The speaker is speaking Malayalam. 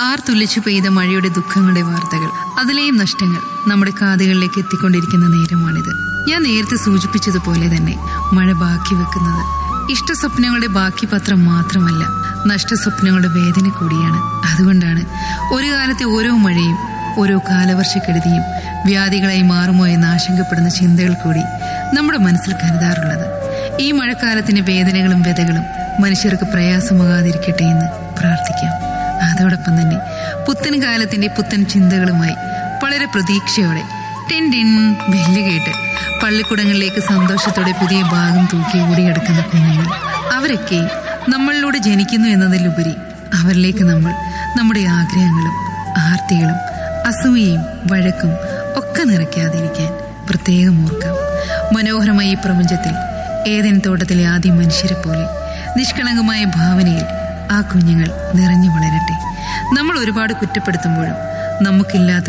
ആർത്തുള്ളിച്ചു പെയ്ത മഴയുടെ ദുഃഖങ്ങളുടെ വാർത്തകൾ അതിലെയും നഷ്ടങ്ങൾ നമ്മുടെ കാതുകളിലേക്ക് എത്തിക്കൊണ്ടിരിക്കുന്ന നേരമാണിത് ഞാൻ നേരത്തെ സൂചിപ്പിച്ചതുപോലെ തന്നെ മഴ ബാക്കി വെക്കുന്നത് ഇഷ്ടസ്വപ്നങ്ങളുടെ ബാക്കി പത്രം മാത്രമല്ല നഷ്ടസ്വപ്നങ്ങളുടെ വേദന കൂടിയാണ് അതുകൊണ്ടാണ് ഒരു കാലത്തെ ഓരോ മഴയും ഓരോ കാലവർഷക്കെടുതിയും വ്യാധികളായി മാറുമോ എന്ന് ആശങ്കപ്പെടുന്ന ചിന്തകൾ കൂടി നമ്മുടെ മനസ്സിൽ കരുതാറുള്ളത് ഈ മഴക്കാലത്തിന്റെ വേദനകളും വ്യതകളും മനുഷ്യർക്ക് പ്രയാസമാകാതിരിക്കട്ടെ എന്ന് പ്രാർത്ഥിക്കാം അതോടൊപ്പം തന്നെ പുത്തൻ കാലത്തിന്റെ പുത്തൻ ചിന്തകളുമായി വളരെ പ്രതീക്ഷയോടെ ടെൻ ടെൻ ബെല്ല് കേട്ട് പള്ളിക്കുടങ്ങളിലേക്ക് സന്തോഷത്തോടെ പുതിയ ഭാഗം തൂക്കി ഓടിയെടുക്കുന്ന കുഞ്ഞുങ്ങൾ അവരൊക്കെ നമ്മളിലൂടെ ജനിക്കുന്നു എന്നതിലുപരി അവരിലേക്ക് നമ്മൾ നമ്മുടെ ആഗ്രഹങ്ങളും ആർത്തികളും അസൂയയും വഴക്കും ഒക്കെ നിറയ്ക്കാതിരിക്കാൻ പ്രത്യേകം ഓർക്കാം മനോഹരമായ ഈ പ്രപഞ്ചത്തിൽ ഏതെൻ തോട്ടത്തിലെ ആദ്യ മനുഷ്യരെ പോലെ നിഷ്കളങ്കമായ ഭാവനയിൽ ആ കുഞ്ഞുങ്ങൾ നിറഞ്ഞു വളരട്ടെ നമ്മൾ ഒരുപാട് കുറ്റപ്പെടുത്തുമ്പോഴും നമുക്കില്ലാത്ത